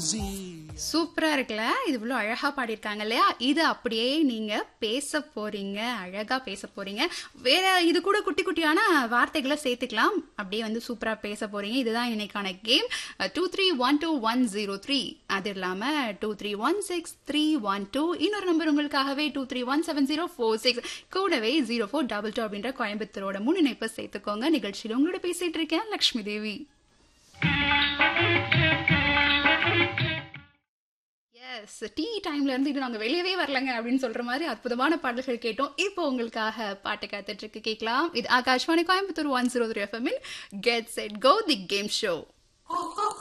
easy. சூப்பரா இருக்குல்ல இது இவ்வளோ அழகா பாடியிருக்காங்க இல்லையா இது அப்படியே நீங்க பேச போறீங்க அழகா பேச போறீங்க வேற இது கூட குட்டி குட்டியான வார்த்தைகளை சேர்த்துக்கலாம் அப்படியே வந்து சூப்பரா பேச போறீங்க இதுதான் இன்னைக்கான game two three one two one zero three அது இல்லாம two three one six three one two இன்னொரு நம்பர் உங்களுக்காகவே two three one seven zero four six கூடவே ஜீரோ ஃபோர் டபுள் டூ அப்படின்ற கோயம்புத்தூரோட முன்னிணைப்பை சேர்த்துக்கோங்க நிகழ்ச்சியில் உங்களோட பேசிட்டு இருக்கேன் லக்ஷ்மி தேவி எஸ் டீ டைம்ல இருந்து இது நாங்க வெளியவே வரலங்க அப்படின்னு சொல்ற மாதிரி அற்புதமான பாடல்கள் கேட்டோம் இப்போ உங்களுக்காக பாட்டு காத்துட்டு இருக்கு கேட்கலாம் இது Akashvani Coimbatore one zero three FM get set go the game show